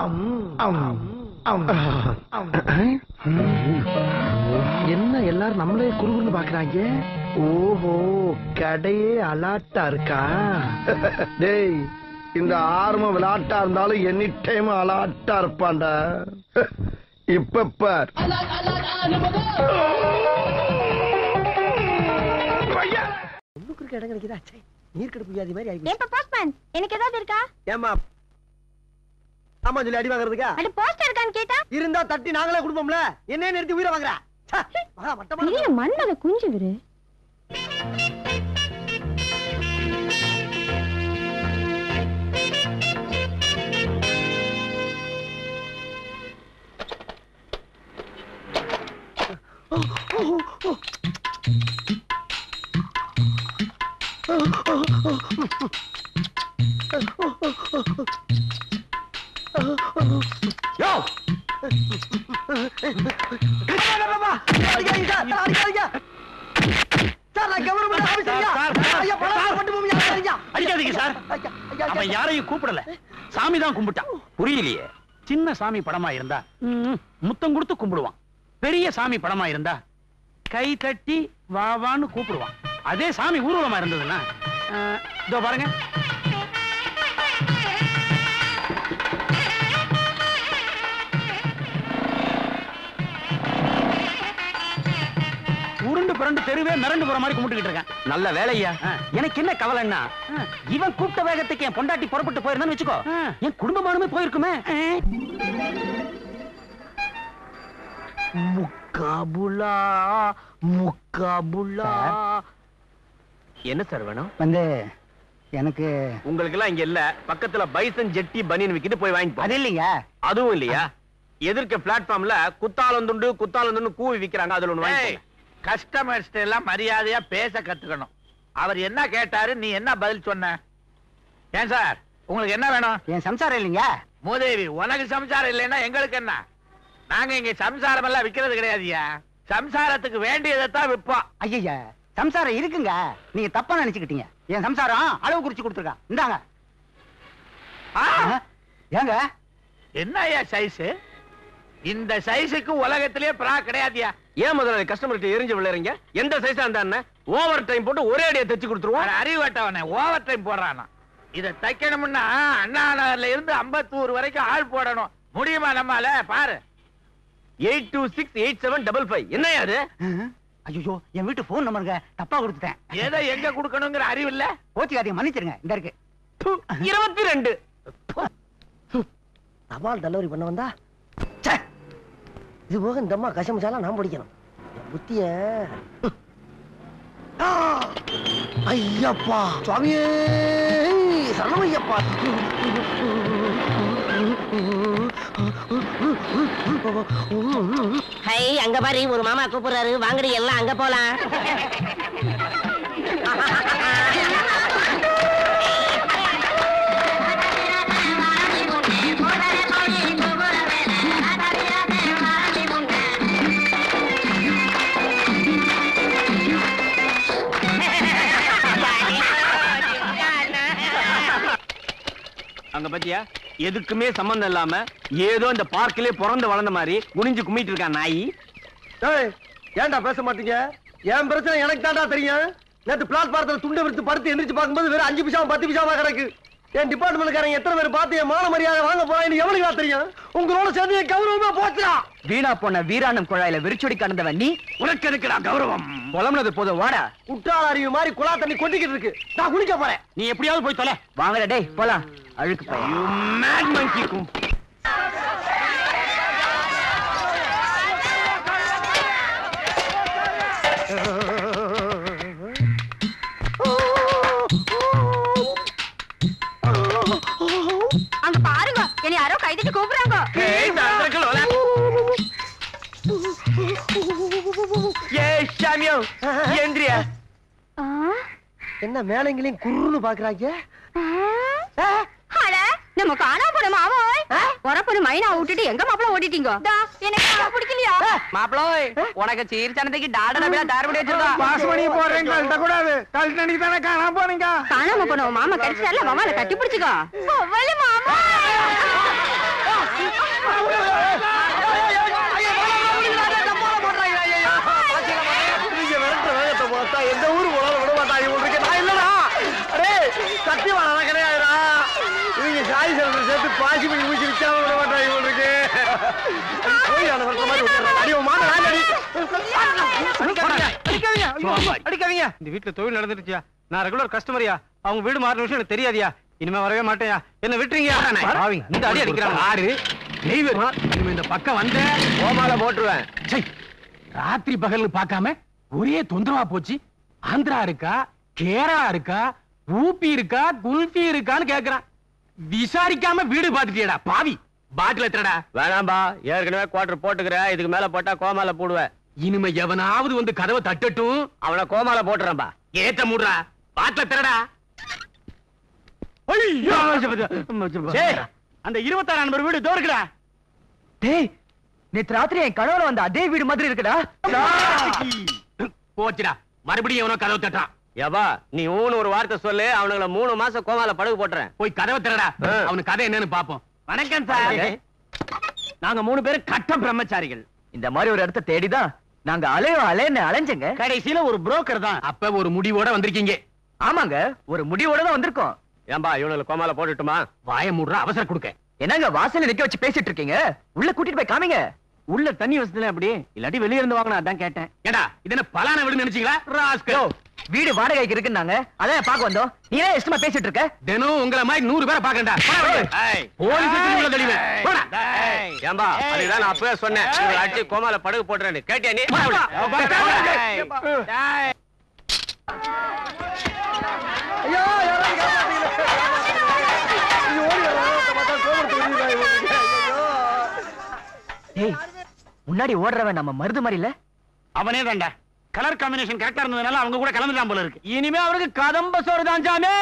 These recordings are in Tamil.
என்ன எல்லாரும் நம்மளே குறுகுறுன்னு பாக்குறாங்க ஓஹோ கடையே அலாட்டா இருக்கா டேய் இந்த ஆர்ம விளையாட்டா இருந்தாலும் எனி டைம் அலாட்டா இருப்பான்டா இப்ப பார் ஒண்ணுக்கு இடம் கிடைக்குதா சே நீர் கடுப்பு வியாதி மாதிரி ஆகி ஏப்பா போஸ்ட்மேன் எனக்கு ஏதாவது இருக்கா ஏமா ஆமா சொல்லி அடி வாங்குறதுக்கா அட போஸ்டர் இருக்கான்னு கேட்டா இருந்தா தட்டி நாங்களே கொடுப்போம்ல என்ன நிறுத்தி உயிரை வாங்குற ச்சே, மகா மட்டமா பெரிய மண்ணத குஞ்சு விரு யோ அடிக்காதீங்க சார், அடிக்காதீங்க. சார், நான் government officer ஐயா. ஐயா, பணம் கொண்டு போய் அடிக்காதீங்க. அடிக்காதீங்க சார் ஐயா, ஐயா, அவன் ஐயா. யாரையும் கூப்பிடல சாமி தான் கும்பிட்டான் புரியலையே சின்ன சாமி படமா இருந்தா ம், முத்தம் கொடுத்து கும்பிடுவான் பெரிய சாமி படமா இருந்தா கை தட்டி வா வான்னு கூப்பிடுவான் அதே சாமி ஊர்வலமா இருந்ததுன்னா அஹ், இதோ பாருங்க உருண்டு புரண்டு தெருவே மிரண்டு போற மாதிரி கும்பிட்டுக்கிட்டு இருக்கேன் நல்ல வேலையா ஆ. எனக்கு என்ன கவலைன்னா ஆ. இவன் கூப்பிட்ட வேகத்துக்கு என் பொண்டாட்டி புறப்பட்டு போயிருந்தான்னு வச்சுக்கோ ஆ. என் குடும்பமானுமே போயிருக்குமே முக்காபுலா முக்காபுலா என்ன சார் வேணும் வந்து எனக்கு உங்களுக்கு எல்லாம் இங்க இல்ல பக்கத்துல பைசன் ஜெட்டி பனியன் விக்கிட்டு போய் வாங்கிப்போம் அது இல்லைங்க அதுவும் இல்லையா எதிர்க்க பிளாட்ஃபார்ம்ல குத்தாலந்துண்டு குத்தாலந்துண்டு கூவி விக்கிறாங்க அதுல ஒண்ணு வாங்கி கஸ்டமர்ஸ் எல்லாம் மரியாதையா பேச கத்துக்கணும் அவர் என்ன கேட்டாரு நீ என்ன பதில் சொன்ன ஏன் சார் உங்களுக்கு என்ன வேணும் என் சம்சாரம் இல்லைங்க மூதேவி உனக்கு சம்சாரம் இல்லைன்னா எங்களுக்கு என்ன நாங்க இங்க சம்சாரம் எல்லாம் விக்கிறது கிடையாதுயா சம்சாரத்துக்கு வேண்டியதைத்தான் விற்போம் ஐயா சம்சாரம் இருக்குங்க நீங்க தப்பா நினைச்சுக்கிட்டீங்க என் சம்சாரம் அளவு குறிச்சு கொடுத்துருக்கா இந்தாங்க ஆ, ஆ, ஏங்க என்ன ஐயா சைஸ் இந்த சைஸுக்கு உலகத்திலேயே பிரா கிடையாதுயா ஏன் முதல்ல கஸ்டமர்கிட்ட எரிஞ்சு விளையாறீங்க எந்த சைஸா இருந்தா ஓவர் டைம் போட்டு ஒரே அடியா தச்சு கொடுத்துருவோம் ஒரு அறிவட்டவனே ஓவர் டைம் போடுறானா இத தைக்கணும்னா அண்ணா நகர்ல இருந்து அம்பத்தூர் வரைக்கும் ஆள் போடணும் முடியுமா நம்மால பாரு eight two six eight seven double five என்ன அது ஐயோ என் வீட்டு போன் நம்பருங்க தப்பா கொடுத்துட்டேன் எதை எங்க கொடுக்கணுங்கிற அறிவு இல்ல கோச்சிக்காதீங்க மன்னிச்சிருங்க இந்த இருக்கு இருபத்தி ரெண்டு தபால் டெலிவரி பண்ண வந்தா ச்சே. இது போக இந்த அம்மா கசமிச்சாலாம் நான் பிடிக்கணும் என் புத்திய ஆ! ஐயப்பா சுவாமியே சரணமையப்பா ஹை அங்க பாரு ஒரு மாமா கூப்பிடுறாரு வாங்கடி எல்லாம் அங்க போலாம் அங்க பாத்தியா எதுக்குமே சம்பந்தம் இல்லாம ஏதோ இந்த பார்க்கிலே பிறந்து வளர்ந்த மாதிரி குனிஞ்சு கும்பிட்டு இருக்கான் நாய் ஏய் ஏன்டா பேச மாட்டீங்க என் பிரச்சனை எனக்கு தான்டா தெரியும் நேத்து பிளாட்பாரத்துல துண்டை விரித்து படுத்து எந்திரிச்சு பார்க்கும்போது வெறும் அஞ்சு பிசாம பத்து பிசாமா கிடக்கு என் டிபார்ட்மெண்ட்காரங்க எத்தனை பேர் பார்த்து என் மான மரியாதை வாங்க போறாங்க எவனுக்கு தெரியும் உங்களோட சேர்ந்து என் கௌரவமா போச்சுடா வீணா போன வீராணம் குழாயில விரிச்சொடி கடந்தவன் நீ உனக்கு எதுக்குடா கௌரவம் புலம்புனது போதும் வாடா குற்றால அறிவு மாதிரி குழா தண்ணி கொட்டிக்கிட்டு இருக்கு நான் குளிக்க போறேன் நீ எப்படியாவது போய் தொலை வாங்கடா டேய் போலாம் அழுக்கு பையன் மேட் மங்கி கும் அங்க பாருங்க என்னை யாரோ கைதிட்டு கூப்பிடுறாங்க ஏ ஷாமியோ எந்திரியா ஆ, என்ன மேலங்களையும் குருன்னு பாக்குறாங்க ஆ, அட, நம்ம காணாம போன மாவோய் உரப்பொரு மைனா விட்டுட்டு எங்க மாப்பிள ஓட்டிட்டீங்க தா, எனக்கு மாமா பிடிக்கலையா மாப்பிளோய் உனக்கு சீர்ச்சனத்துக்கு டாடா விட தாரபடி வச்சிருக்கா பாஸ்மணி போடுறேன் கழட்ட கூடாது கழட்டணிக்கு தானே காணாம போனீங்க காணாம போன உன் மாமா கிடைச்சால மாமால கட்டி பிடிச்சுக்கோ அவ்வளவு மாமா வாசி பண்ணி மூச்சு விச்சாம விட மாட்டாங்க இவங்களுக்கு கோயில் ஆன வளர்த்த மாதிரி விட்டுறாங்க அடி உன் மாமன் ஆளு அடி. அடிக்காதீங்க அடிக்காதீங்க ஐயோ, அடிக்காதீங்க இந்த வீட்டுல தொழில் நடந்துருச்சியா நான் ரெகுலர் கஸ்டமரியா அவங்க வீடு மாறின விஷயம் எனக்கு தெரியாதியா இனிமே வரவே மாட்டேயா என்ன விட்டுறீங்க பாவிங்க, இந்த அடி அடிக்கிறாங்க ஆறு நெய்வர் இனிமே இந்த பக்கம் வந்த கோமால போட்டுருவேன் சை, ராத்திரி பகல்னு பார்க்காம ஒரே தொந்தரவா போச்சு ஆந்திரா இருக்கா கேரளா இருக்கா ஊபி இருக்கா குல்ஃபி இருக்கான்னு கேக்குறான் விசாரிக்காம வீடு பாத்துட்டியடா பாவி பாட்டில எத்தடா வேணாம்பா ஏற்கனவே குவார்டர் போட்டுக்கிற இதுக்கு மேல போட்டா கோமால போடுவேன் இனிமே எவனாவது வந்து கதவை தட்டட்டும் அவனை கோமால போட்டுறேன்பா ஏத்த மூடுறா பாட்டில திரடா சரி. அந்த இருபத்தாறு நம்பர் வீடு தோறுக்குடா டேய் நேத்து ராத்திரி என் கனவுல வந்த அதே வீடு மாதிரி இருக்குடா போச்சுடா மறுபடியும் எவனோ கதவை தட்டான் ஏபா நீ ஊன்னு ஒரு வார்த்தை சொல்லு அவனுங்கள மூணு மாசம் கோமால படகு போட்டுறேன் போய் கதவை திறடா ஆ. அவனுக்கு கதை என்னன்னு பாப்போம் வணக்கம் சார் நாங்க மூணு பேரும் கட்ட பிரம்மச்சாரிகள் இந்த மாதிரி ஒரு இடத்த தேடிதான் நாங்க அலையோ அலைன்னு அலைஞ்சங்க கடைசியில ஒரு புரோக்கர் தான் அப்ப ஒரு முடிவோட வந்திருக்கீங்க ஆமாங்க ஒரு முடிவோட தான் வந்திருக்கோம் ஏன்பா இவனுக்கு கோமால போட்டுட்டுமா வாய மூடுற அவசரம் கொடுக்க என்னங்க வாசல்ல நிக்க வச்சு பேசிட்டு இருக்கீங்க உள்ள கூட்டிட்டு போய் காமிங்க உள்ள தண்ணி வசதில அப்படி இல்லாட்டி வெளிய இருந்து வாங்கினா அதான் கேட்டேன் ஏடா இது என்ன பலான வீடு நினைச்சீங்களா ராஸ்கல் வீடு வாடகைக்கு இருக்குன்னாங்க அதான் பார்க்க வந்தோம் நீ ஏன் இஷ்டமா பேசிட்டு இருக்க தினம் உங்களை மாதிரி நூறு பேரை பாக்கண்டா போலீஸ் உள்ள தெளிவு போடா ஏன்பா அதுதான் நான் அப்பவே சொன்னேன் இவங்களை அடிச்சு கோமால படகு போட்டுறேன்னு கேட்டியா நீ ஐயோ யாராவது ஏய் முன்னாடி ஓடுறவன் நம்ம மருது மாதிரி இல்ல அவனே தான்டா கலர் காம்பினேஷன் கரெக்டா இருந்ததுனால அவங்க கூட கலந்துட்டான் போல இருக்கு இனிமே அவருக்கு கதம்ப சோறு தான் சாமி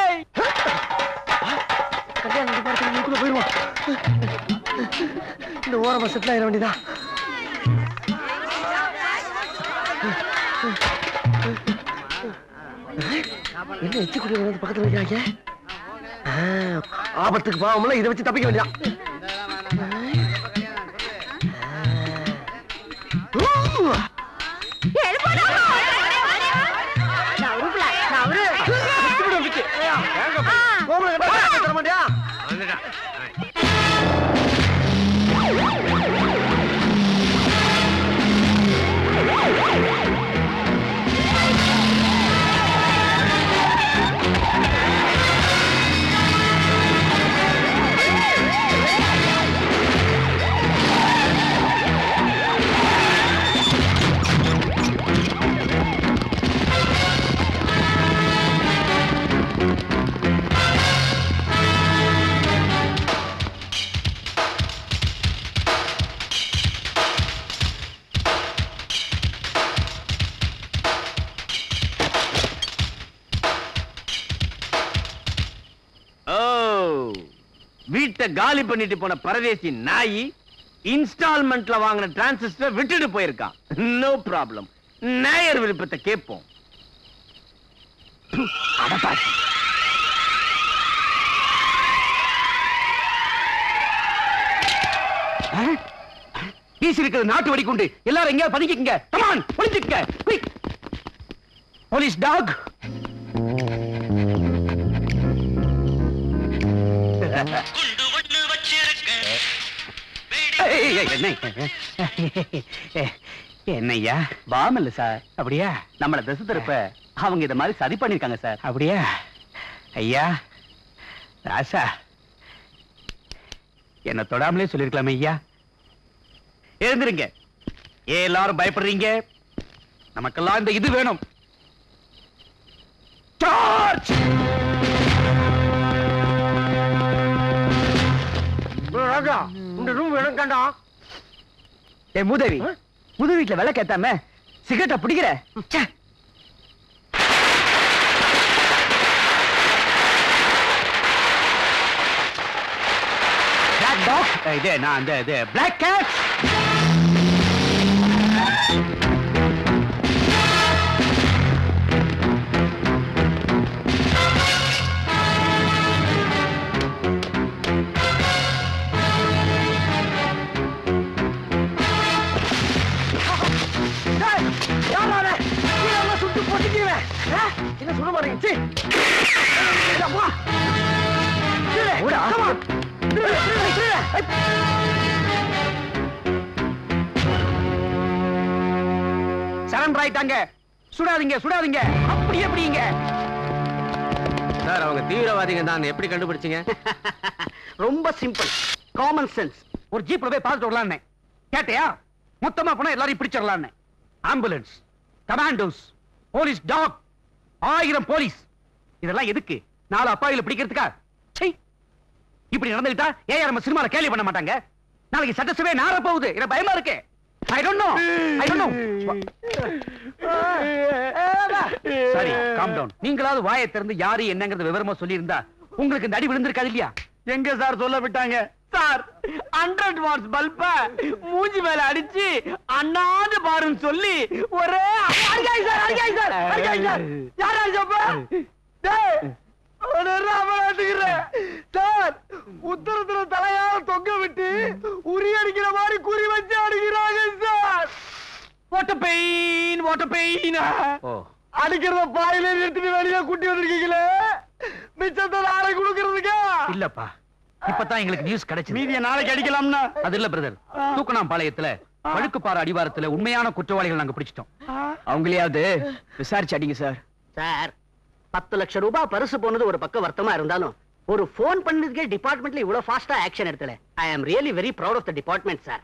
கல்யாணம் டிபார்ட்மெண்ட் வீட்டுக்குள்ள போயிருவோம் இந்த ஓரமா செட்டில் ஆயிட வேண்டியதா என்ன எச்சு குடி வந்து பக்கத்துல வைக்கிறாங்க ஆ, ஆபத்துக்கு பாவம்ல இதை வச்சு தப்பிக்க வேண்டியதான் கோமலை கட்ட தர மாட்டியா ஓ வீட்டை காலி பண்ணிட்டு போன பரதேசி நாயி இன்ஸ்டால்மெண்ட்ல வாங்கின டிரான்சிஸ்டர் விட்டுட்டு போயிருக்கான் நோ ப்ராப்ளம் நாயர் விருப்பத்தை கேட்போம் அடப்பாசி. வீசி இருக்கிறது நாட்டு வெடிக்குண்டு எல்லாரும் எங்கேயாவது பதுக்கிக்கங்க கமான் ஒளிஞ்சுக்கங்க குயிக் போலீஸ் டாக் என்னய்யா பாம் இல்ல சார் அப்படியா நம்மள திசை திருப்ப அவங்க இத மாதிரி சதி பண்ணிருக்காங்க சார் அப்படியா ஐயா ராசா என்ன தொடாமலே சொல்லிருக்கலாமே ஐயா எழுந்திருங்க ஏன் எல்லாரும் பயப்படுறீங்க நமக்கெல்லாம் இந்த இது வேணும் சார்ஜ் ராஜா இந்த ரூம் வேணும் கண்டா ஏ மூதேவி புது வீட்டுல விளக்கு ஏத்தாம சிகரெட்டை பிடிக்கிற ச்சே. பிளாக் டாக் இது நான் அந்த இது பிளாக் கேட் டேய், யாரா அவன்? கீழே எல்லாம் சுட்டு பொசுக்கிடுவேன். ஆ? என்ன சுட மாட்டேங்க சீ. ஏய், அப்பா. கீழே, come on. கீழே, கீழே, சரண்டர் ஆயிட்டாங்க சுடாதீங்க சுடாதீங்க அப்படி எப்படிங்க சார் அவங்க தீவிரவாதிங்க தான் எப்படி கண்டுபிடிச்சீங்க ரொம்ப சிம்பிள் காமன் சென்ஸ் ஒரு ஜீப்ல போய் பார்த்துட்டு வரலான்னு கேட்டியா மொத்தமா போனா எல்லாரையும் பிடிச்சிடலான்னு ஆம்புலன்ஸ் கமாண்டோஸ் போலீஸ் டாக் ஆயிரம் போலீஸ் இதெல்லாம் எதுக்கு நாலு அப்பாவில பிடிக்கிறதுக்கா சை இப்படி நடந்துகிட்டா ஏன் நம்ம சினிமால கேள்வி பண்ண மாட்டாங்க நாளைக்கு சட்டசபை நார போகுது எனக்கு பயமா இருக்கு I don't know I don't know சரி காம் டவுன் நீங்களாவது வாயை திறந்து யாரு என்னங்கறது விவரமா சொல்லியிருந்தா உங்களுக்கு இந்த அடி விழுந்திருக்காது இல்லையா எங்க சார் சொல்ல விட்டாங்க சார் ஹண்ட்ரட் வாட்ஸ் பல்ப மூஞ்சி மேல அடிச்சு அண்ணாந்து பாருன்னு சொல்லி ஒரே அடிக்காய் சார் அடிக்காய் சார் அடிக்காய் சார் யார் அடிச்சப்ப டேய் ஒரு ராமநாட்டுக்கிறேன் சார் உத்தரத்துல தலையால தொங்க விட்டு உரி அடிக்கிற மாதிரி குறி வச்சு அடிக்கிறாங்க sir what pain what pain oh அடிக்கிறத பாயில நிறுத்திட்டு வெளியே கூட்டி வந்திருக்கீங்களே மிச்சத்தை நாளை கொடுக்கறதுக்கா இல்லப்பா இப்பதான் எங்களுக்கு நியூஸ் கிடைச்சது மீதிய நாளைக்கு அடிக்கலாம்னா அது இல்ல பிரதர் தூக்கணாம்பாளையத்துல பழுக்குப்பாறை அடிவாரத்துல உண்மையான குற்றவாளிகள் நாங்க பிடிச்சிட்டோம் அவங்களையாவது விசாரிச்சு அடிங்க சார் சார் பத்து லட்சம் ரூபாய் பரிசு போனது ஒரு பக்கம் வருத்தமா இருந்தாலும் ஒரு போன் பண்ணதுக்கே டிபார்ட்மெண்ட்ல இவ்வளவு ஃபாஸ்டா ஆக்ஷன் எடுத்தல I am really very proud of the department sir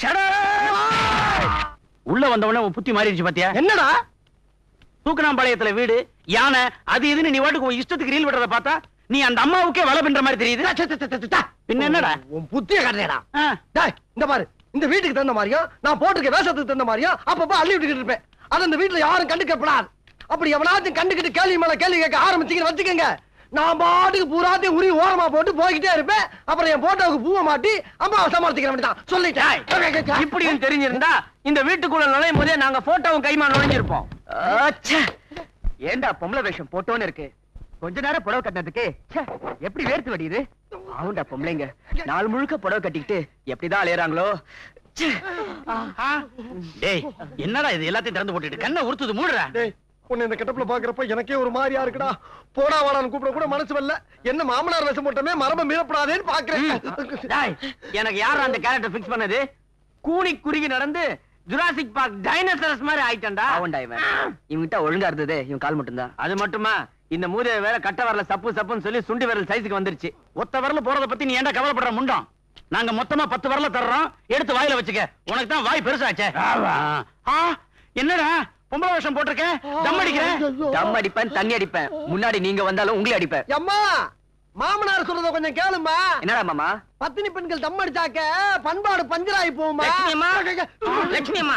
உள்ள வந்தவன உன் புத்தி மாறிடுச்சு பாத்தியா என்னடா தூக்கணாம்பாளையத்துல வீடு யானை அது இதுன்னு நீ வாட்டுக்கு உன் இஷ்டத்துக்கு ரீல் விடுறத பார்த்தா நீ அந்த அம்மாவுக்கே வலை பண்ற மாதிரி தெரியுது பின்ன என்னடா உன் புத்திய கட்டடா ஆ, டேய் இந்த பாரு இந்த வீட்டுக்கு தகுந்த மாதிரியும் நான் போட்டிருக்க வேஷத்துக்கு தகுந்த மாதிரியும் அப்பப்ப அள்ளி விட்டுக்கிட்டு இருப்பேன் அது இந்த வீட்டுல யாரும் கண்டுக்கப்படாது அப்படி எவனாச்சும் கண்டுக்கிட்டு கேள்வி மேல கேள்வி கேட்க ஆரம்பிச்சீங்கன்னு வச்சுக்கோங்க நான் பாட்டுக்கு பூராத்தையும் உரி ஓரமா போட்டு போய்கிட்டே இருப்பேன் அப்புறம் என் போட்டோவுக்கு பூவை மாட்டி அம்மாவை சமாளிக்கிற வேண்டியதான் சொல்லிட்டேன் இப்படியும் தெரிஞ்சிருந்தா இந்த வீட்டுக்குள்ள நுழையும் போதே நாங்க போட்டோவும் கைமா நுழைஞ்சிருப்போம் ஏண்டா பொம்பளை வேஷம் போட்டோன்னு இருக்கு கொஞ்ச நேரம் புடவை கட்டினதுக்கு ச்சே, எப்படி வேர்த்து வடியுது ஆவுண்டா பொம்பளைங்க நாள் முழுக்க புடவை கட்டிக்கிட்டு எப்படிதான் அலையறாங்களோ ஆ, டேய் என்னடா இது எல்லாத்தையும் திறந்து போட்டுட்டு கண்ணை உறுத்துது மூடுறா டேய் உன்னை இந்த கெட்டப்புல பாக்குறப்ப எனக்கே ஒரு மாதிரியா இருக்குடா போடா வாடான்னு கூப்பிட கூட மனசு வரல என்ன மாமனார் வேஷம் போட்டமே மரப மீறப்படாதேன்னு பாக்குறேன் டேய், எனக்கு யார் அந்த கேரக்டர் ஃபிக்ஸ் பண்ணது கூனி குறுகி நடந்து ஜுராசிக் பார்க் டைனோசரஸ் மாதிரி ஆயிட்டேன்டா அவன்டா இவன் இவன்கிட்ட ஒழுங்கா இருந்தது இவன் கால் மட்டும்தான் அது மட்டுமா இந்த மூதேவி வேற கட்ட வரல சப்பு சப்புன்னு சொல்லி சுண்டி விரல் சைஸுக்கு வந்துருச்சு ஒத்த வரல போறத பத்தி நீ ஏன்டா கவலைப்படுற முண்டம் நாங்க மொத்தமா பத்து வரல தர்றோம் எடுத்து வாயில வச்சுக்க உனக்கு தான் வாய் பெருசாச்சே ஆ, என்னடா பொம்பளை வேஷம் போட்டிருக்க தம் அடிக்கிற தம் அடிப்பேன் தண்ணி அடிப்பேன் முன்னாடி நீங்க வந்தாலும் உங்களை அடிப்பேன் அம்மா மாமனார் சொல்றத கொஞ்சம் கேளுமா என்னடா மாமா பத்தினி பெண்கள் தம் அடிச்சாக்க பண்பாடு பஞ்சராயி போகுமா லட்சுமி அம்மா லட்சுமி அம்மா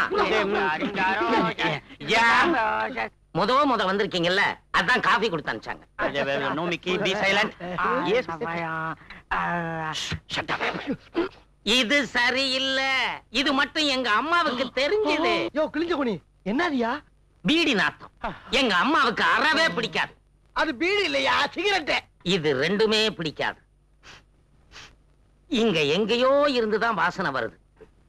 முத முத வந்திருக்கீங்கல்ல அதான் காஃபி கொடுத்து அனுப்பிச்சாங்க நோமிக்கி பி சைலண்ட் எஸ் இது சரியில்லை இது மட்டும் எங்க அம்மாவுக்கு தெரிஞ்சது யோ கிழிஞ்ச குனி என்னதியா பீடி நாத்தம் எங்க அம்மாவுக்கு அறவே பிடிக்காது அது பீடி இல்லையா சிகரெட்டு இது ரெண்டுமே பிடிக்காது இங்க எங்கேயோ இருந்துதான் வாசனை வருது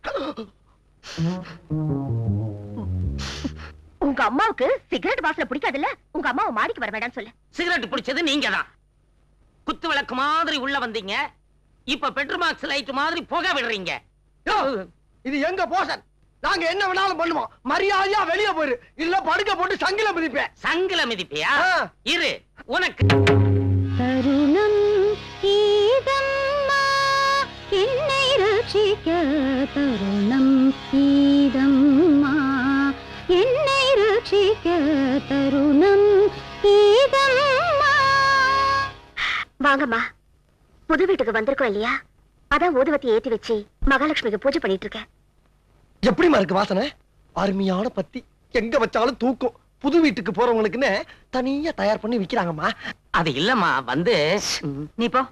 உங்க அம்மாவுக்கு சிகரெட் வாசனை பிடிக்காதுல்ல உங்க அம்மாவை மாடிக்கு வர வேண்டாம்னு சொல்லு சிகரெட் பிடிச்சது நீங்க தான் குத்து விளக்கு மாதிரி உள்ள வந்தீங்க இப்ப பெட்ரோமாக்ஸ் லைட் மாதிரி புகை விடுறீங்க யோ இது எங்க போஷன் நாங்க என்ன வேணாலும் பண்ணுவோம் மரியாதையா வெளிய போயிரு இல்ல படுக்க போட்டு சங்கில மிதிப்பேன் சங்கில மிதிப்பியா ஆ. இரு உனக்கு தருணம் ஈதம்மா என்னை ரட்சிக்க தருணம் ஈதம்மா என்னை ரட்சிக்க தருணம் ஈதம்மா வாங்கம்மா புது வீட்டுக்கு வந்திருக்கோம் இல்லையா அதான் ஊதுவத்தி ஏத்தி வச்சு மகாலட்சுமிக்கு பூஜை பண்ணிட்டு இருக்கேன் எப்படிமா இருக்கு வாசனை அருமையான பத்தி எங்க வச்சாலும் தூக்கும் புது வீட்டுக்கு போறவங்களுக்குன்னு தனியா தயார் பண்ணி விக்கிறாங்கம்மா அது இல்லம்மா வந்து நீ போ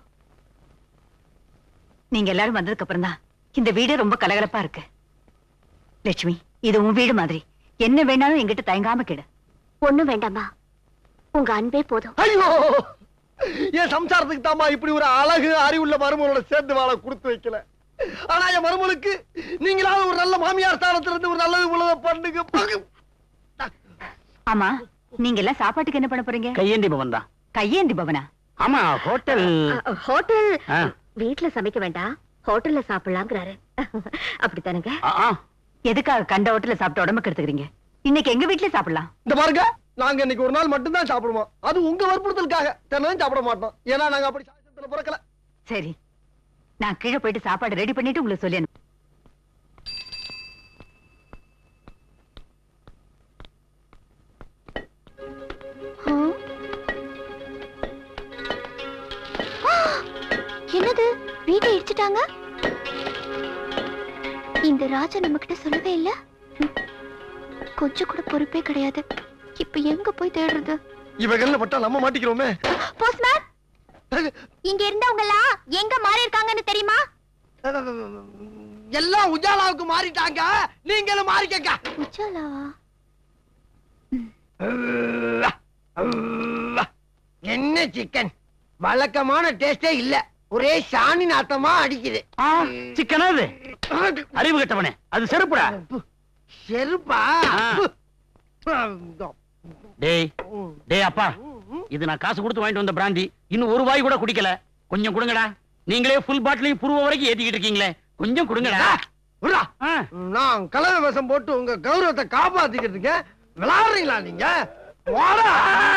நீங்க எல்லாரும் வந்ததுக்கு அப்புறம் தான் இந்த வீடு ரொம்ப கலகலப்பா இருக்கு லட்சுமி இது உன் வீடு மாதிரி என்ன வேணாலும் என்கிட்ட தயங்காம கேடு ஒண்ணும் வேண்டாம்மா உங்க அன்பே போதும் ஐயோ என் சம்சாரத்துக்கு தாமா இப்படி ஒரு அழகு அறிவுள்ள மருமகளோட சேர்ந்து வாழ கொடுத்து வைக்கல ஆனா என் மருமகளுக்கு நீங்களாவது ஒரு நல்ல மாமியார் ஸ்தானத்துல இருந்து ஒரு நல்லது உள்ளத பண்ணுங்க ஆமா நீங்க எல்லாம் சாப்பாட்டுக்கு என்ன பண்ண போறீங்க கையேந்தி பவன் தான் கையேந்தி பவனா ஆமா ஹோட்டல் ஹோட்டல் ஆ. வீட்ல சமைக்க வேண்டாம் ஹோட்டல்ல சாப்பிடலாங்கிறாரு அப்படித்தானுங்க ஆ, ஆ. எதுக்காக கண்ட ஹோட்டல்ல சாப்பிட்டு உடம்புக்கு எடுத்துக்கிறீங்க இன்னைக்கு எங்க வீட்லயே சாப்பிடலாம் இந்த பாருங்க நாங்க இன்னைக்கு ஒரு நாள் மட்டும் தான் சாப்பிடுவோம் அது உங்க வற்புறுத்தலுக்காக தினம் சாப்பிட மாட்டோம் ஏன்னா நாங்க அப்படி சாஸ்திரத்துல பிறக்கல சரி நான் கீழே போயிட்டு சாப்பாடு ரெடி பண்ணிட்டு உங்களுக்கு சொல்லி அனுப்பு. என்னது வீட்டை இடிச்சிட்டாங்க இந்த ராஜா நம்ம கிட்ட சொல்லவே இல்ல ம். கொஞ்சம் கூட பொறுப்பே கிடையாது இப்ப எங்க போய் தேடுறது இவகள்ல பட்டா நம்ம மாட்டிக்கிறோமே போஸ்ட்மேன் இங்க இருந்தவங்க எல்லாம் எங்க மாறி இருக்காங்கன்னு தெரியுமா எல்லாம் உஜாலாவுக்கு மாறிட்டாங்க நீங்களும் மாறிக்கங்க உச்சாலாவா என்ன சிக்கன் வழக்கமான டேஸ்டே இல்ல ஒரே சாணி நாத்தமா அடிக்குது ஆ, சிக்கனா இது அறிவு கட்டவனே அது செருப்புடா செருப்பா ஆ. டேய் டேய் அப்பா இது நான் காசு கொடுத்து வாங்கிட்டு வந்த பிராந்தி இன்னும் ஒரு வாய் கூட குடிக்கல கொஞ்சம் கொடுங்கடா நீங்களே ஃபுல் பாட்டிலையும் புருவ வரைக்கும் ஏத்திக்கிட்டு இருக்கீங்களே கொஞ்சம் கொடுங்கடா விட்றா. ஆ. நான் கலவை விஷம் போட்டு உங்க கௌரவத்தை காப்பாத்திக்கிறதுக்கு விளையாடுறீங்களா நீங்க வாடா.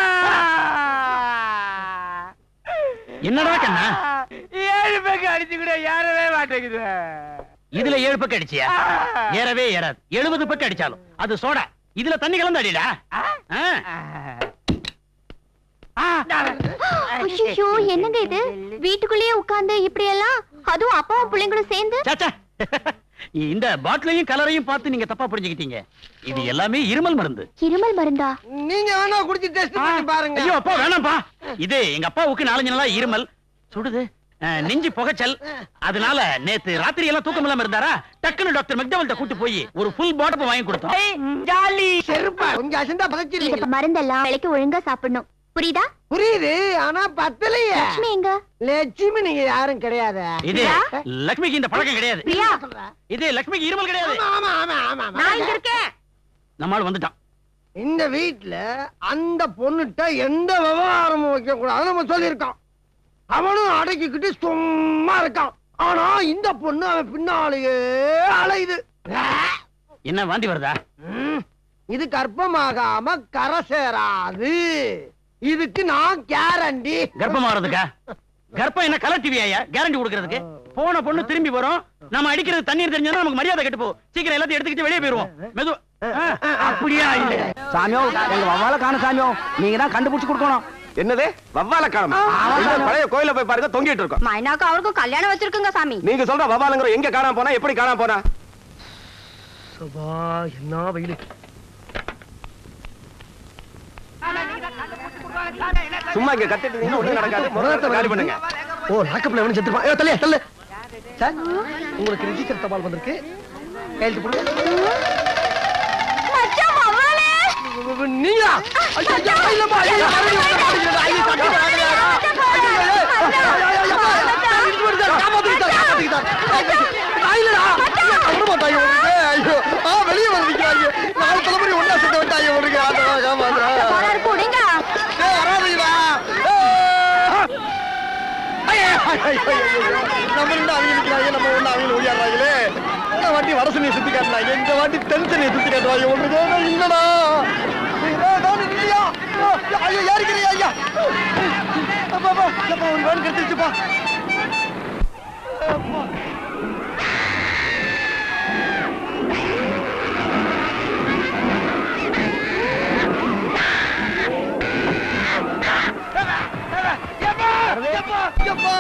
என்னடா கண்ணா ஏழு பேருக்கு அடிச்சு கூட யாரவே மாட்டேங்குது இதுல ஏழு பக்கம் அடிச்சியா ஏறவே ஏறாது எழுபது பக்கம் அடிச்சாலும் அது சோடா இதுல தண்ணி கலந்து அடிடா ஆ. ஐயோ என்னங்க இது வீட்டுக்குள்ளேயே உட்கார்ந்து இப்படி எல்லாம் அதுவும் அப்பாவும் பிள்ளைங்களும் சேர்ந்து சாச்சா இந்த பாட்டிலையும் கலரையும் பார்த்து நீங்க தப்பா புரிஞ்சுக்கிட்டீங்க இது எல்லாமே இருமல் மருந்து இருமல் மருந்தா நீங்க வேணா குடிச்சு டெஸ்ட் பண்ணி பாருங்க ஐயோ அப்பா வேணாம்ப்பா இது எங்க அப்பாவுக்கு நாலஞ்சு நாளா இருமல் சுடுது அஹ், நெஞ்சு புகைச்சல் அதனால நேத்து ராத்திரி எல்லாம் தூக்கம் இல்லாம இருந்தாரா டக்குன்னு டாக்டர் மெக்டவல்ட்ட கூட்டு போய் ஒரு ஃபுல் பாட்டப் வாங்கி கொடுத்தோம் ஜாலி செருப்பா கொஞ்சம் அசந்தா பதச்சிருக்கீங்க இந்த மருந்தெல்லாம் விலைக்கு ஒழுங்கா சாப்பிடணும் புரியுதா புரியுது ஆனா பத்தலையே லட்சுமி எங்க லட்சுமி நீங்க யாரும் கிடையாது இது லட்சுமிக்கு இந்த பழக்கம் கிடையாது பிரியா இது லட்சுமிக்கு இருமல் கிடையாது ஆமா ஆமா ஆமா ஆமா நான் இங்க இருக்கேன் நம்மால் வந்துட்டான் இந்த வீட்ல அந்த பொண்ணுட்ட எந்த விவகாரமும் வைக்க கூடாது நம்ம சொல்லியிருக்கோம் அவனும் அடக்கிக்கிட்டு சும்மா இருக்கான் ஆனா இந்த பொண்ணு அவன் பின்னாலேயே அலையுது என்ன வாந்தி வருதா ம், இது கர்ப்பமாகாம கரை சேராது இதுக்கு நான் கேரண்டி கர்ப்பமாறதுக்கா கர்ப்பம் என்ன கலர் டிவி ஐயா கேரண்டி கொடுக்கறதுக்கு போன பொண்ணு திரும்பி வரும் நம்ம அடிக்கிறது தண்ணீர் தெரிஞ்சா நமக்கு மரியாதை கெட்டு போகும் சீக்கிரம் எல்லாத்தையும் எடுத்துக்கிட்டு வெளியே போயிருவோம் மெது அப்படியா இல்ல சாமியோ எங்க வவ்வால காண சாமியோ நீங்க தான் கண்டுபிடிச்சு கொடுக்கணும் என்னது வவ்வால காணமா பழைய கோயில போய் பாருங்க தொங்கிட்டு இருக்கோம் மைனாக்கு அவருக்கும் கல்யாணம் வச்சிருக்குங்க சாமி நீங்க சொல்ற வவ்வாலங்கிற எங்க காணாம போனா எப்படி காணாம போனா என்ன வெயில் சும்மா இங்க கத்திட்டு இருந்தீங்கன்னா ஒண்ணும் நடக்காது முதல்ல காலி பண்ணுங்க ஓ லாக்கப்ல எவனும் செத்துருப்பான் ஏ தள்ளு தள்ளு சார் உங்களுக்கு ரிஜிஸ்டர் தபால் வந்திருக்கு கையெழுத்து போடுங்க நீங்களா ஐயோ, ஐயோ, இல்லம்மா, ஐயோ, மறுபடியும் வந்து மாட்டிக்கிட்டு, ஐயோ, தட்டிட்டு வாங்கலையா? ஐயோ, ஐயோ, ஐயோ, ஐயோ, ஐயோ, சார், இடிச்சு போடு சார், காப்பாத்துங்க சார், காப்பாத்துங்க சார். ஐயோ, இல்லடா, ஐயோ, விட மாட்டாங்க உனக்கு. ஐயோ, ஆ, வெளியே வந்து நிக்கிறாங்க. நாலு தலைமுறை ஒண்ணா சேர்த்து விட்டாங்க உனக்கு. ஆண்டவா, காப்பாத்துறா. கொடுங்க ஏய், வராதீங்கடா. ஏய். ஐயோ, ஐயோ, ஐயோ, ஐயோ. நம்ம ரெண்டு அவங்க நிக்கிறாங்க, நம்ம ஒண்ணு அவங்க ஓடியாடுறாங்களே. இந்த வாட்டி வடசனையை சுத்தி காட்டினாங்க இந்த வாட்டி தென்சனையை சுத்தி காட்டுவாங்க ஒண்ணுக்கு இல்லடா ஏய், கவனி, இல்லையா? ஐயோ, யாருக்கிறியா, ஐயா? அப்பா, அப்பா, அப்பா, ஒரு வேன் கெடுத்துருச்சுப்பா. அப்பா. எப்பா, எப்பா.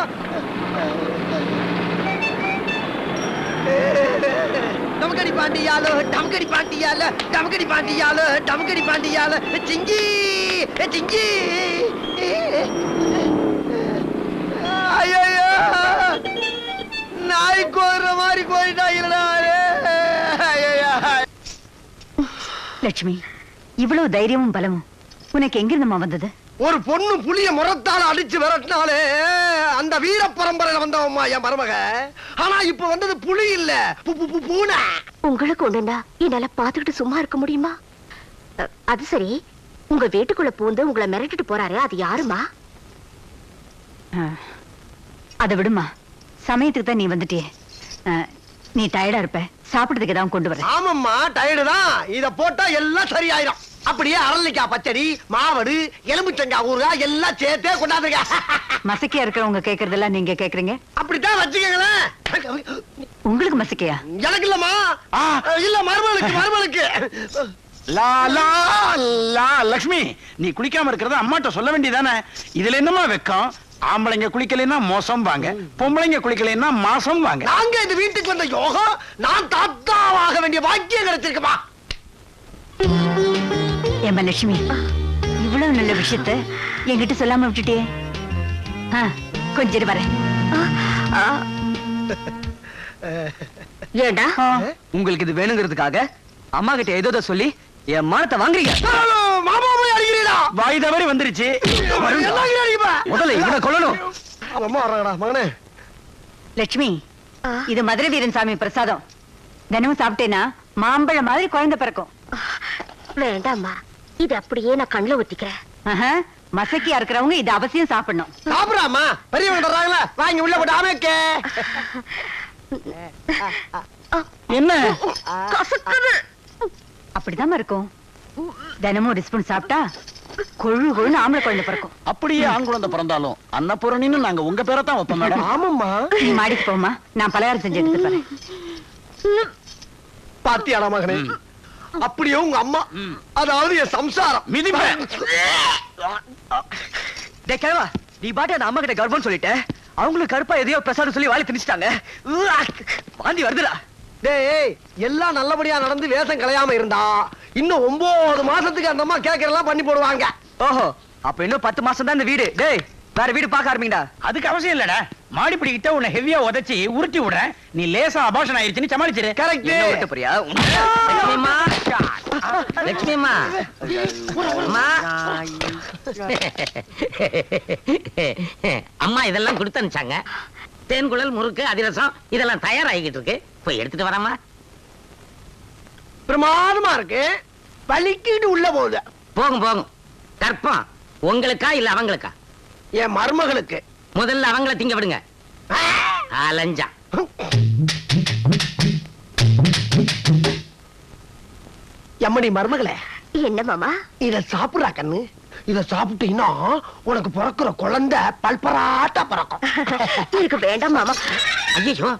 டமக்கடி பாண்டியாலோ டமக்கடி பாண்டியால டமக்கடி பாண்டியாலோ டமக்கடி பாண்டியால சிங்கி சிங்கி ஐயோ நாய் கோருற மாதிரி கோயிட்டாங்களா ஐயோ லட்சுமி இவ்வளவு தைரியமும் பலமும் உனக்கு எங்கிருந்தம்மா வந்தது ஒரு பொண்ணு புளிய முறத்தால அடிச்சு விரட்டினாலே அந்த வீர பரம்பரையில வந்தவம்மா என் மருமக ஆனா இப்ப வந்தது புலி இல்ல பு- பு- பு- பூனை உங்களுக்கு ஒண்ணுண்டா என்னால பாத்துக்கிட்டு சும்மா இருக்க முடியுமா அ, அது சரி உங்க வீட்டுக்குள்ள பூந்து உங்களை மிரட்டிட்டு போறாரே அது யாருமா அதை விடுமா சமயத்துக்கு தான் நீ வந்துட்டியே அஹ், நீ டயர்டா இருப்ப சாப்பிடுறதுக்கு ஏதாவது கொண்டு வரேன் ஆமாம்மா டயர்டு தான் இத போட்டா எல்லாம் சரியாயிரும் அப்படியே அரளிக்காய் பச்சடி மாவடு எலும்புச்சங்காய் ஊறுகாய் எல்லாம் சேர்த்தே கொண்டாந்துருக்க மசக்கியா இருக்கிறவங்க கேக்குறதெல்லாம் நீங்க கேக்குறீங்க அப்படித்தான் வச்சுக்கங்களேன் உங்களுக்கு மசக்கையா எனக்கு இல்லம்மா இல்ல மருமகளுக்கு மருமகளுக்கு லா லா லா லக்ஷ்மி நீ குளிக்காம இருக்கிறத அம்மாட்ட சொல்ல வேண்டியதானே இதுல என்னமா வெக்கம் ஆம்பளைங்க குளிக்கலைன்னா மோசம் வாங்க பொம்பளைங்க குளிக்கலைன்னா மாசம் வாங்க நாங்க இந்த வீட்டுக்கு வந்த யோகம் நான் தாத்தாவாக வேண்டிய பாக்கியம் கிடைச்சிருக்குமா ஏமா லட்சுமி இவ்வளவு நல்ல விஷயத்த என்கிட்ட சொல்லாம விட்டுட்டியே ஆ, கொஞ்சம் இரு வரேன் ஏண்டா உங்களுக்கு இது வேணுங்கிறதுக்காக அம்மா கிட்ட ஏதோ சொல்லி என் மானத்தை வாங்குறீங்க மாமா போய் அடிக்கிறீடா வாய் தவறி வந்துருச்சு வருண்டா. எல்லாம் அடிப்பா முதல்ல இவனை கொல்லணும் அம்மா வர்றாங்கடா மகனே லட்சுமி இது மதுரை வீரன் சாமி பிரசாதம் தினமும் சாப்பிட்டேன்னா மாம்பழம் மாதிரி குழந்தை பிறக்கும் வேண்டாம்மா இது அப்படியே நான் கண்ணுல ஊத்திக்கிறேன் ஆஹா, மசக்கியா இருக்கிறவங்க இது அவசியம் சாப்பிடணும் சாப்பிடாமா பெரியவங்க வர்றாங்களா வாங்கி உள்ள போட்டு அமைக்க என்ன அப்படிதான் இருக்கும் தினமும் ஒரு ஸ்பூன் சாப்பிட்டா கொழு கொழுன்னு ஆம்பளை குழந்தை பிறக்கும் அப்படியே ஆண் குழந்தை பிறந்தாலும் அன்னபூரணின்னு நாங்க உங்க பேரை தான் வைப்போம் மேடம் ஆமாம்மா நீ மாடிக்கு போமா நான் பலகாரம் செஞ்சு எடுத்துட்டு வரேன் பாத்தியாடா மகனே அப்படியே உங்க அம்மா அதாவது என் சம்சாரம் மிதிப்பேன் டேய் கிழவா நீ பாட்டு அந்த அம்மா கிட்ட கர்ப்பம் சொல்லிட்ட அவங்களுக்கு கருப்பா எதையோ பிரசாதம் சொல்லி வாழை திணிச்சிட்டாங்க வாந்தி வருதுடா டேய் எல்லாம் நல்லபடியா நடந்து வேஷம் கலையாம இருந்தா இன்னும் ஒன்பது மாசத்துக்கு அந்த அம்மா கேட்கறதெல்லாம் பண்ணி போடுவாங்க ஓஹோ அப்ப இன்னும் பத்து மாசம் தான் இந்த வீடு டேய் வேற வீடு பார்க்க ஆரம்பிங்கடா அதுக்கு அவசியம் இல்லடா மாடிப்படி கிட்ட உன்னை ஹெவியா உதைச்சி உருட்டி விடுறேன் நீ லேசா அபாஷன் ஆயிருச்சுன்னு சமாளிச்சிரு கரெக்ட் என்ன விட்டு போறியா லட்சுமிமா லட்சுமிமா அம்மா அம்மா இதெல்லாம் கொடுத்து அனுப்பிச்சாங்க தேன்குழல் முறுக்கு அதிரசம் இதெல்லாம் தயாராகிட்டு இருக்கு போய் எடுத்துட்டு வரமா பிரமாதமா இருக்கு வலிக்கிட்டு உள்ள போகுது போகும் போகும் கற்பம் உங்களுக்கா இல்ல அவங்களுக்கா என் மருமகளுக்கு முதல்ல அவங்கள திங்க விடுங்க அலஞ்சா எம்மடி மருமகளே என்ன மாமா இத சாப்பிடுறா கண்ணு இத சாப்பிட்டீங்கன்னா உனக்கு பிறக்கிற குழந்தை பல்பராட்டா பிறக்கும் எனக்கு வேண்டாம் மாமா ஐயோ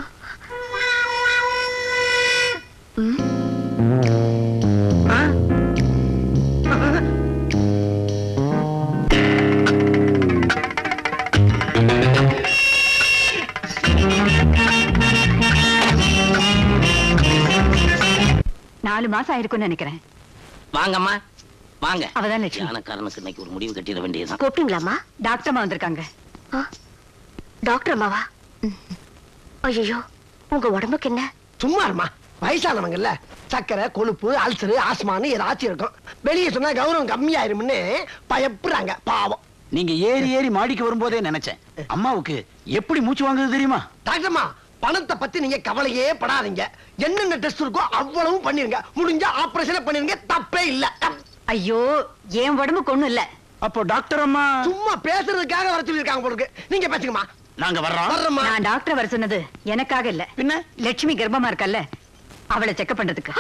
நாலு மாசம் ஆயிருக்கும்னு நினைக்கிறேன் வாங்கம்மா வாங்க அவதான் லட்சுமி யானக்காரனுக்கு இன்னைக்கு ஒரு முடிவு கட்டிட வேண்டியதுதான் கூப்பிட்டீங்களாம்மா டாக்டர் அம்மா வந்திருக்காங்க டாக்டர் அம்மாவா ஐயோ உங்க உடம்புக்கு என்ன சும்மா இருமா வயசானவங்கல்ல சக்கரை கொழுப்பு அல்சரு ஆஸ்மான்னு ஏதாச்சும் இருக்கும் வெளியே சொன்னா கௌரவம் கம்மியாயிரும்னு பயப்படுறாங்க பாவம் நீங்க ஏறி ஏறி மாடிக்கு வரும்போதே நினைச்சேன் அம்மாவுக்கு எப்படி மூச்சு வாங்குது தெரியுமா டாக்டர்மா பணத்தை பத்தி நீங்க கவலையே படாதீங்க என்னென்ன டெஸ்ட் இருக்கோ அவ்வளவும் பண்ணிருங்க முடிஞ்சா ஆபரேஷன் பண்ணிருங்க தப்பே இல்ல ஐயோ என் உடம்புக்கு ஒண்ணும் இல்ல அப்போ டாக்டர் அம்மா சும்மா பேசுறதுக்காக வர சொல்லிருக்காங்க போலுக்கு நீங்க பேசுங்கம்மா நாங்க வர்றோம் வர்றோம்மா நான் டாக்டர் வர சொன்னது எனக்காக இல்ல பின்ன லட்சுமி கர்ப்பமா இருக்கல்ல அவளை செக்கப் பண்றதுக்கு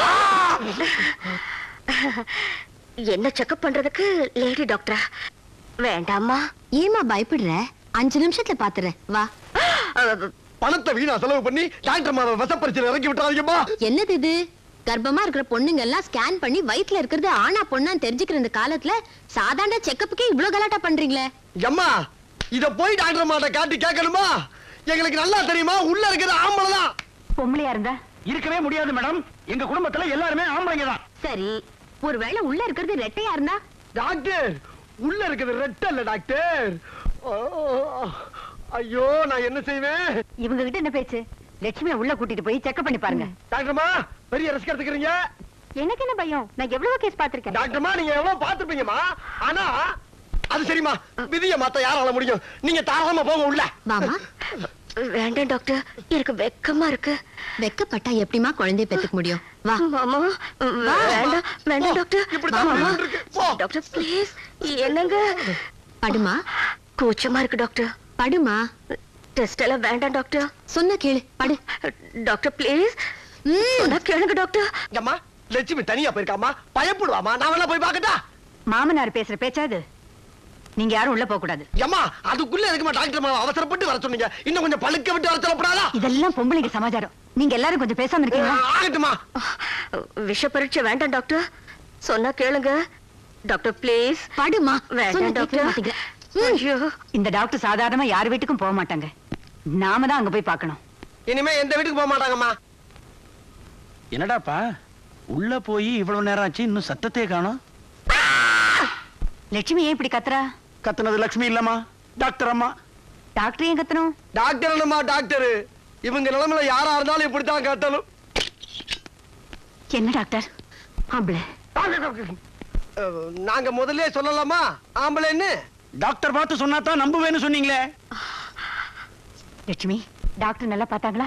என்ன செக்கப் பண்றதுக்கு லேடி டாக்டரா வேண்டாம்மா ஏமா பயப்படுற அஞ்சு நிமிஷத்துல பாத்துறேன் வா பணத்தை வீணா செலவு பண்ணி டாக்டர் மாவை வசப்பரிச்சல் இறக்கி விட்டுறாதீங்கம்மா என்னது இது கர்ப்பமா இருக்கிற பொண்ணுங்க எல்லாம் ஸ்கேன் பண்ணி வயித்துல இருக்கிறது ஆனா பொண்ணான்னு தெரிஞ்சுக்கிற இந்த காலத்துல சாதாரண செக்கப்புக்கே இவ்ளோ கலாட்டா பண்றீங்களே அம்மா இத போய் டாக்டர் மாட்ட காட்டி கேட்கணுமா எங்களுக்கு நல்லா தெரியுமா உள்ள இருக்கிறது ஆம்பளை தான் பொம்பளையா இருந்தா இருக்கவே முடியாது மேடம் எங்க குடும்பத்துல எல்லாருமே ஆம்பளைங்க தான் சரி ஒருவேளை உள்ள இருக்கிறது ரெட்டையா இருந்தா டாக்டர் உள்ள இருக்கிறது ரெட்ட இல்ல டாக்டர் ஓ, ஐயோ நான் என்ன செய்வேன் இவங்க கிட்ட என்ன பேச்சு லட்சுமியை உள்ள கூட்டிட்டு போய் செக்கப் பண்ணி பாருங்க டாக்டர்மா பெரிய ரிஸ்க் எடுத்துக்கிறீங்க எனக்கு என்ன பயம் நான் எவ்வளவு கேஸ் பாத்திருக்கேன் டாக்டர்மா நீங்க எவ்வளவு பாத்துருப்பீங்கம்மா ஆனா அது சரிம்மா விதிய மாத்த யாரால முடியும் நீங்க தாராளமா போங்க உள்ள மாமா வேண்டாம் டாக்டர் எனக்கு வெக்கமா இருக்கு வெக்கப்பட்டா எப்படிமா குழந்தைய பெத்துக்க முடியும் வா மாமா வேண்டாம் வேண்டாம் டாக்டர் இப்படித்தான் மாமா நடந்துட்டு இருக்கு. போ. டாக்டர் ப்ளீஸ் என்னங்க படுமா கூச்சமா இருக்கு டாக்டர் படுமா டெஸ்ட் எல்லாம் வேண்டாம் டாக்டர் சொன்ன கேளு படு டாக்டர் ப்ளீஸ் சொன்னா கேளுங்க டாக்டர் அம்மா லட்சுமி தனியா போயிருக்காமா பயப்படுவாமா நான் வேணா போய் பார்க்கட்டா மாமனார் பேசுற பேச்சா இது நீங்க யாரும் உள்ள போக கூடாது அம்மா அதுக்குள்ள எதுக்குமா டாக்டர் அம்மா அவசரப்பட்டு வர சொன்னீங்க இன்னும் கொஞ்சம் பழுக்க விட்டு வர சொல்லப்படாதா இதெல்லாம் பொம்பளைங்க சமாச்சாரம் நீங்க எல்லாரும் கொஞ்சம் பேசாம இருக்கீங்களா ஆகட்டுமா விஷ பரீட்சை வேண்டாம் டாக்டர் சொன்னா கேளுங்க டாக்டர் ப்ளீஸ் படுமா சொன்ன வேண்டாம் கேட்கவே டாக்டர் மாட்டேங்கிற ஐயோ இந்த டாக்டர் சாதாரணமா யார் வீட்டுக்கும் போக மாட்டாங்க நாம தான் அங்க போய் பார்க்கணும் இனிமே எந்த வீட்டுக்கு போக மாட்டாங்கம்மா என்னடாப்பா உள்ள போய் இவ்வளவு நேரம் ஆச்சு இன்னும் சத்தத்தையே காணோம் லட்சுமி ஏன் இப்படி கத்துறா கத்துனது லட்சுமி இல்லம்மா டாக்டர் அம்மா டாக்டர் ஏன் கத்தணும் டாக்டர் என்னம்மா டாக்டர் இவங்க நிலைமையில யாரா இருந்தாலும் இப்படித்தான் கட்டணும் என்ன டாக்டர் ஆம்பளை அஹ், நாங்க முதல்ல சொல்லலாமா ஆம்பளைன்னு டாக்டர் பார்த்து சொன்னா தான் நம்புவேன்னு சொன்னீங்களே லட்சுமி டாக்டர் நல்லா பார்த்தாங்களா